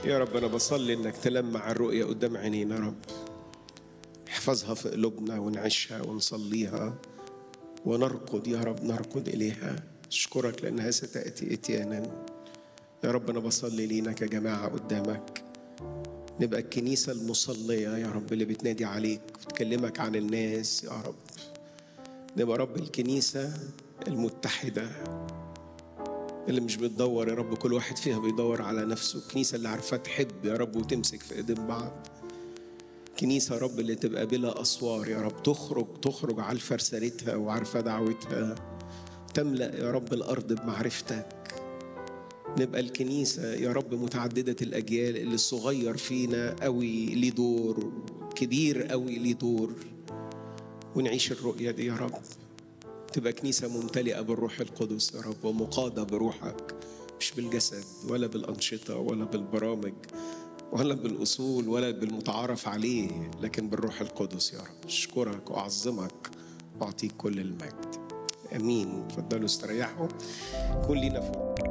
يا رب أنا بصلي إنك تلمع الرؤية قدام عينينا يا رب احفظها في قلوبنا ونعيشها ونصليها ونرقد يا رب نرقد إليها أشكرك لأنها ستأتي إتيانا يا رب أنا بصلي لينا كجماعة قدامك نبقى الكنيسة المصلية يا رب اللي بتنادي عليك وتكلمك عن الناس يا رب نبقى رب الكنيسة المتحدة اللي مش بتدور يا رب كل واحد فيها بيدور على نفسه الكنيسة اللي عارفة تحب يا رب وتمسك في ايدين بعض كنيسة يا رب اللي تبقى بلا أسوار يا رب تخرج تخرج عارفة رسالتها وعارفة دعوتها تملأ يا رب الأرض بمعرفتك نبقى الكنيسة يا رب متعددة الأجيال اللي الصغير فينا قوي ليه دور كبير قوي ليه دور ونعيش الرؤية دي يا رب تبقى كنيسة ممتلئة بالروح القدس يا رب ومقادة بروحك مش بالجسد ولا بالأنشطة ولا بالبرامج ولا بالأصول ولا بالمتعارف عليه لكن بالروح القدس يا رب أشكرك وأعظمك وأعطيك كل المجد أمين تفضلوا استريحوا كن لينا فوق